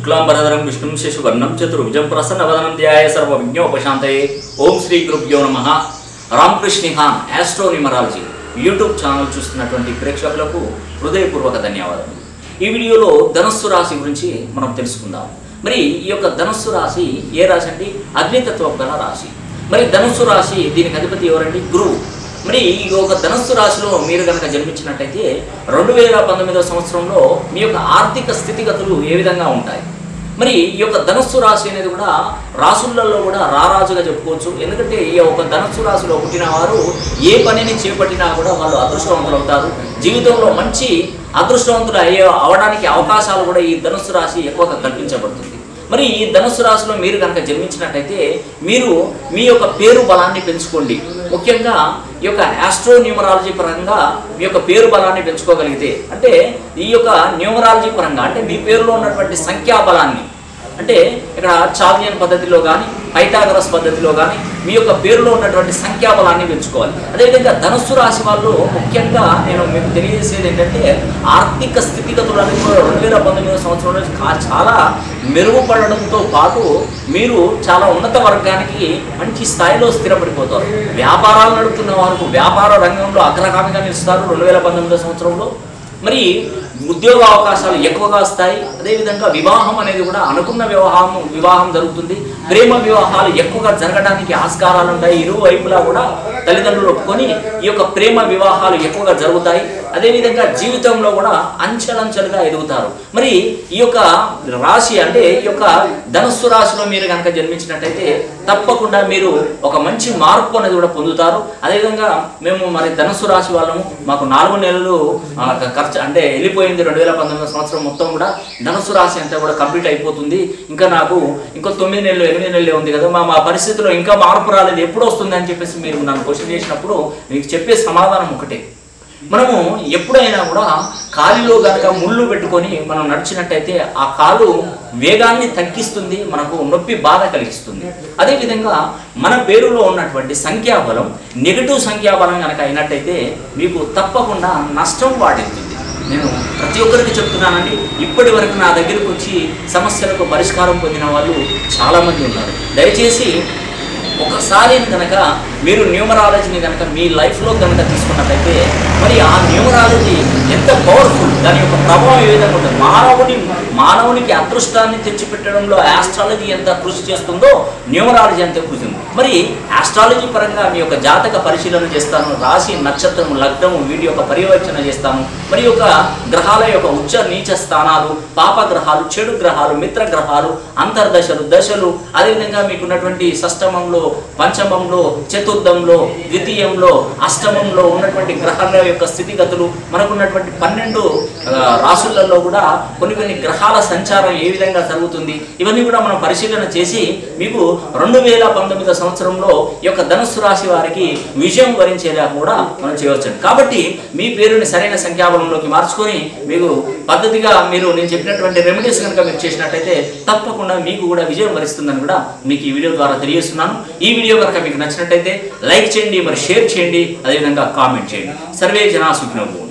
శుక్లాంబరధరం విష్ణుం శశివర్ణం చతుర్భుజం ప్రసన్నవదనం ధ్యాయ సర్వ విజ్ఞోపశాంతయే ఓం శ్రీ గురుభ్యో నమ రామకృష్ణ హాన్ ఆస్ట్రో న్యూమరాలజీ యూట్యూబ్ ఛానల్ చూస్తున్నటువంటి ప్రేక్షకులకు హృదయపూర్వక ధన్యవాదాలు ఈ వీడియోలో ధనస్సు రాశి గురించి మనం తెలుసుకుందాం మరి ఈ యొక్క ధనస్సు రాశి ఏ రాశి అంటే అగ్నితత్వం గల రాశి మరి ధనుస్సు రాశి దీనికి అధిపతి ఎవరండి గురువు మరి ఈ యొక్క ధనస్సు రాశిలో మీరు కనుక జన్మించినట్టయితే రెండు వేల పంతొమ్మిదవ సంవత్సరంలో మీ యొక్క ఆర్థిక స్థితిగతులు ఏ విధంగా ఉంటాయి మరి ఈ యొక్క ధనస్సు రాశి అనేది కూడా రాసులలో కూడా రారాజుగా చెప్పుకోవచ్చు ఎందుకంటే ఈ యొక్క ధనస్సు రాశిలో పుట్టిన వారు ఏ పనిని చేపట్టినా కూడా వాళ్ళు అదృష్టవంతులు అవుతారు జీవితంలో మంచి అదృష్టవంతులు అయ్యే అవడానికి అవకాశాలు కూడా ఈ ధనుస్సు రాశి ఎక్కువగా కల్పించబడుతుంది మరి ఈ ధనుస్సు రాశిలో మీరు కనుక జన్మించినట్టయితే మీరు మీ యొక్క పేరు బలాన్ని పెంచుకోండి ముఖ్యంగా ఈ యొక్క ఆస్ట్రో న్యూమరాలజీ పరంగా మీ యొక్క పేరు బలాన్ని పెంచుకోగలిగితే అంటే ఈ యొక్క న్యూమరాలజీ పరంగా అంటే మీ పేరులో ఉన్నటువంటి సంఖ్యా బలాన్ని అంటే ఇక్కడ చాల్మియన్ పద్ధతిలో కానీ పైథాగరస్ పద్ధతిలో కానీ మీ యొక్క పేరులో ఉన్నటువంటి సంఖ్యాబలాన్ని పెంచుకోవాలి అదేవిధంగా ధనుస్సు రాశి వాళ్ళు ముఖ్యంగా నేను మీకు తెలియజేసేది ఏంటంటే ఆర్థిక స్థితిగతులు అనేది కూడా రెండు వేల పంతొమ్మిదవ సంవత్సరంలో కా- చాలా మెరుగుపడడంతో పాటు మీరు చాలా ఉన్నత వర్గానికి మంచి స్థాయిలో స్థిరపడిపోతారు వ్యాపారాలు నడుపుతున్న వారికి వ్యాపార రంగంలో అగ్రగామిగా నిలుస్తారు రెండు వేల పంతొమ్మిదవ సంవత్సరంలో మరి ఉద్యోగ అవకాశాలు ఎక్కువగా వస్తాయి అదేవిధంగా వివాహం అనేది కూడా అనుకున్న వివాహం వివాహం జరుగుతుంది ప్రేమ వివాహాలు ఎక్కువగా జరగడానికి ఆస్కారాలు ఉంటాయి ఇరు వైపులా కూడా తల్లిదండ్రులు ఒప్పుకొని ఈ యొక్క ప్రేమ వివాహాలు ఎక్కువగా జరుగుతాయి అదేవిధంగా జీవితంలో కూడా అంచెలంచెలుగా ఎదుగుతారు మరి ఈ యొక్క రాశి అంటే ఈ యొక్క ధనుస్సు రాశిలో మీరు కనుక జన్మించినట్టయితే తప్పకుండా మీరు ఒక మంచి మార్పు అనేది కూడా పొందుతారు అదేవిధంగా మేము మరి ధనుస్సు రాశి వాళ్ళము మాకు నాలుగు నెలలు ఆ, ఖర్చు అంటే వెళ్ళిపోయింది రెండు వేల పంతొమ్మిది సంవత్సరం మొత్తం కూడా ధనుస్సు రాశి అంతా కూడా కంప్లీట్ అయిపోతుంది ఇంకా నాకు ఇంకో తొమ్మిది నెలలు ఎనిమిది నెలలే ఉంది కదా మా మా పరిస్థితిలో ఇంకా మార్పు రాలేదు ఎప్పుడు వస్తుంది అని చెప్పేసి మీరు నన్ను క్వశ్చన్ చేసినప్పుడు మీకు చెప్పే సమాధానం ఒకటే మనము ఎప్పుడైనా కూడా కాలిలో గనక ముళ్ళు పెట్టుకొని మనం నడిచినట్టయితే ఆ కాలు వేగాన్ని తగ్గిస్తుంది మనకు నొప్పి బాధ కలిగిస్తుంది అదేవిధంగా మన పేరులో ఉన్నటువంటి సంఖ్యాబలం నెగిటివ్ సంఖ్యాబలం కనుక అయినట్టయితే మీకు తప్పకుండా నష్టం వాటిల్తుంది నేను ప్రతి ఒక్కరికి చెప్తున్నానండి ఇప్పటి వరకు నా దగ్గరకు వచ్చి సమస్యలకు పరిష్కారం పొందిన వాళ్ళు చాలామంది ఉన్నారు దయచేసి ఒకసారి కనుక మీరు న్యూమరాలజీని కనుక మీ లైఫ్లో కనుక తీసుకున్నట్టయితే మరి ఆ న్యూమరాలజీ ఎంత పవర్ఫుల్ దాని యొక్క ప్రభావం ఏ విధంగా ఉంటుంది మానవుని మానవునికి అదృష్టాన్ని తెచ్చిపెట్టడంలో ఆస్ట్రాలజీ ఎంత కృషి చేస్తుందో న్యూమరాలజీ అంతే కృషి ఉంది మరి ఆస్ట్రాలజీ పరంగా మీ యొక్క జాతక పరిశీలన చేస్తాను రాశి నక్షత్రం లగ్నము వీటి యొక్క పర్యవేక్షణ చేస్తాను మరి యొక్క గ్రహాల యొక్క ఉచ్చ నీచ స్థానాలు పాప గ్రహాలు చెడు గ్రహాలు మిత్ర గ్రహాలు అంతర్దశలు దశలు అదేవిధంగా మీకున్నటువంటి షష్టమంలో పంచమంలో చతుర్థంలో ద్వితీయంలో అష్టమంలో ఉన్నటువంటి గ్రహాల యొక్క స్థితిగతులు మనకున్నటువంటి పన్నెండు ఆ, రాసులలో కూడా కొన్ని కొన్ని గ్రహాల సంచారం ఏ విధంగా జరుగుతుంది ఇవన్నీ కూడా మనం పరిశీలన చేసి మీకు రెండు వేల పంతొమ్మిదో సంవత్సరంలో ఈ యొక్క ధనుస్సు రాశి వారికి విజయం వరించేలా కూడా మనం చేయవచ్చు కాబట్టి మీ పేరుని సరైన సంఖ్యాబలంలోకి మార్చుకొని మీకు పద్ధతిగా మీరు నేను చెప్పినటువంటి రెమెడీస్ కనుక మీరు చేసినట్టయితే తప్పకుండా మీకు కూడా విజయం వరిస్తుందని కూడా మీకు ఈ వీడియో ద్వారా తెలియజేస్తున్నాను ఈ వీడియో కనుక మీకు నచ్చినట్టయితే లైక్ చేయండి మరి షేర్ చేయండి అదేవిధంగా కామెంట్ చేయండి సర్వే జనా సుఖినో భవంతు.